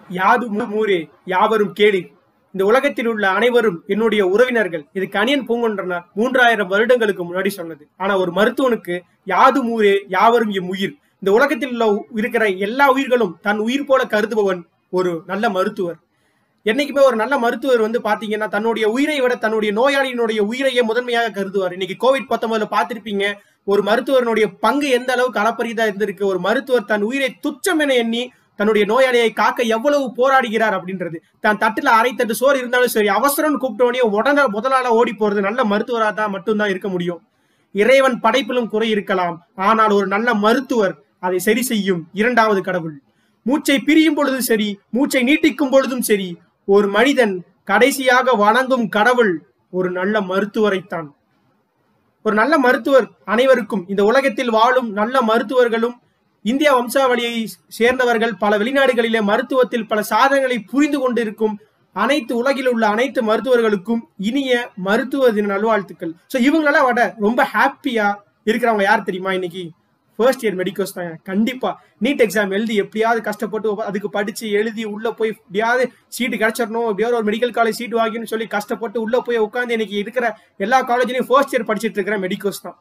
யாது மூ- மூரே யாவரும் கேளி இந்த உலகத்தில் உள்ள அனைவரும் என்னுடைய உறவினர்கள் இது கணியன் பூங்கொன்றனார் மூன்றாயிரம் வருடங்களுக்கு முன்னாடி சொன்னது ஆனா ஒரு மருத்துவனுக்கு யாது மூரே யாவரும் எம் உயிர் இந்த உலகத்தில் உள்ள உ- இருக்கிற எல்லா உயிர்களும் தன் உயிர் போல கருதுபவன் ஒரு நல்ல மருத்துவர் என்னைக்குமே ஒரு நல்ல மருத்துவர் வந்து பாத்தீங்கன்னா தன்னுடைய உயிரை விட தன்னுடைய நோயாளியினுடைய உயிரையே முதன்மையாக கருதுவார் இன்னைக்கு கோவிட் பத்தொன்பதுல பார்த்திருப்பீங்க ஒரு மருத்துவனுடைய பங்கு எந்த அளவுக்கு அளப்பரியதா இருந்திருக்கு ஒரு மருத்துவர் தன் உயிரை துச்சம் என எண்ணி தன்னுடைய நோயாளியை காக்க எவ்வளவு போராடுகிறார் அப்படின்றது தான் தட்டுல அரை தட்டு சோறு இருந்தாலும் சரி அவசரம்னு கூப்பிட்டோடனே உடனே முதலாள ஓடி போறது நல்ல மருத்துவராக தான் மட்டும்தான் இருக்க முடியும் இறைவன் படைப்பிலும் குறை இருக்கலாம் ஆனால் ஒரு நல்ல மருத்துவர் அதை சரி செய்யும் இரண்டாவது கடவுள் மூச்சை பிரியும் பொழுதும் சரி மூச்சை நீட்டிக்கும் பொழுதும் சரி ஒரு மனிதன் கடைசியாக வணங்கும் கடவுள் ஒரு நல்ல மருத்துவரைத்தான் ஒரு நல்ல மருத்துவர் அனைவருக்கும் இந்த உலகத்தில் வாழும் நல்ல மருத்துவர்களும் இந்திய வம்சாவளியை சேர்ந்தவர்கள் பல வெளிநாடுகளிலே மருத்துவத்தில் பல சாதனைகளை புரிந்து கொண்டிருக்கும் அனைத்து உலகில் உள்ள அனைத்து மருத்துவர்களுக்கும் இனிய மருத்துவ தின நல்வாழ்த்துக்கள் ஸோ இவங்களெல்லாம் விட ரொம்ப ஹாப்பியா இருக்கிறவங்க யார் தெரியுமா இன்னைக்கு ஃபர்ஸ்ட் இயர் மெடிக்கல்ஸ் தான் கண்டிப்பா நீட் எக்ஸாம் எழுதி எப்படியாவது கஷ்டப்பட்டு அதுக்கு படிச்சு எழுதி உள்ள போய் எப்படியாவது சீட்டு கிடைச்சிடணும் எப்படியாவது ஒரு மெடிக்கல் காலேஜ் சீட் வாங்கின்னு சொல்லி கஷ்டப்பட்டு உள்ள போய் உட்காந்து இன்னைக்கு இருக்கிற எல்லா காலேஜ்லயும் ஃபர்ஸ்ட் இயர் படிச்சிட்டு இருக்கிற மெடிக்கல்ஸ் தான்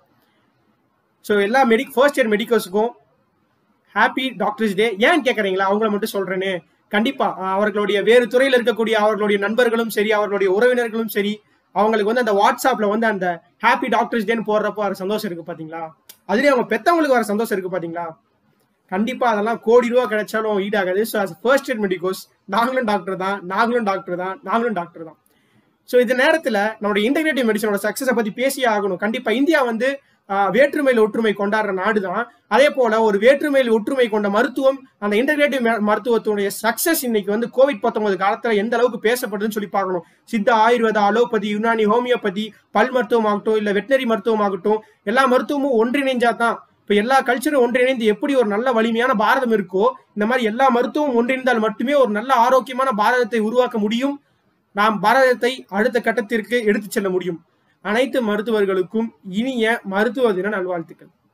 ஸோ எல்லா மெடி ஃபர்ஸ்ட் இயர் மெடிக்கல்ஸுக்கும் ஹாப்பி டாக்டர்ஸ் டே ஏன் கேட்குறீங்களா அவங்கள மட்டும் சொல்றேனே கண்டிப்பா அஹ், அவர்களுடைய வேறு துறையில் இருக்கக்கூடிய அவர்களுடைய நண்பர்களும் சரி அவர்களுடைய உறவினர்களும் சரி அவங்களுக்கு வந்து அந்த வாட்ஸ்அப்ல வந்து அந்த ஹாப்பி டாக்டர்ஸ் டேன்னு போடுறப்போ வர சந்தோஷம் இருக்கு பாத்தீங்களா அதுலயே அவங்க பெத்தவங்களுக்கு வர சந்தோஷம் இருக்கு பாத்தீங்களா கண்டிப்பா அதெல்லாம் கோடி ரூபா கிடைச்சாலும் ஈடாகாது ஸோ ஃபர்ஸ்ட் இயர் மெடிக்கோஸ் நாங்களும் டாக்டர் தான் நாங்களும் டாக்டர் தான் நாங்களும் டாக்டர் தான் ஸோ இந்த நேரத்தில் நம்மளோட இன்டெகிரேட்டிவ் மெடிசனோட சக்ஸஸை பற்றி பேசியே ஆகணும் கண்டிப்பாக இந்தியா வந்து ஆஹ், வேற்றுமையில் ஒற்றுமை கொண்டாடுற நாடு தான் அதே போல ஒரு வேற்றுமையில் ஒற்றுமை கொண்ட மருத்துவம் அந்த இன்டெகிரேட்டிவ் மருத்துவத்துடைய சக்ஸஸ் இன்னைக்கு வந்து கோவிட் பத்தொன்பது காலத்தில் எந்த அளவுக்கு பேசப்படுதுன்னு சொல்லி பார்க்கணும் சித்த ஆயுர்வேதா அலோபதி யுனானி ஹோமியோபதி பல் மருத்துவம் ஆகட்டும் இல்லை வெட்டினரி மருத்துவம் ஆகட்டும் எல்லா மருத்துவமும் ஒன்றிணைஞ்சா தான் இப்போ எல்லா கல்ச்சரும் ஒன்றிணைந்து எப்படி ஒரு நல்ல வலிமையான பாரதம் இருக்கோ இந்த மாதிரி எல்லா மருத்துவமும் ஒன்றிணைந்தால் மட்டுமே ஒரு நல்ல ஆரோக்கியமான பாரதத்தை உருவாக்க முடியும் நாம் பாரதத்தை அடுத்த கட்டத்திற்கு எடுத்துச் செல்ல முடியும் அனைத்து மருத்துவர்களுக்கும் இனிய மருத்துவ தின நல்வாழ்த்துக்கள்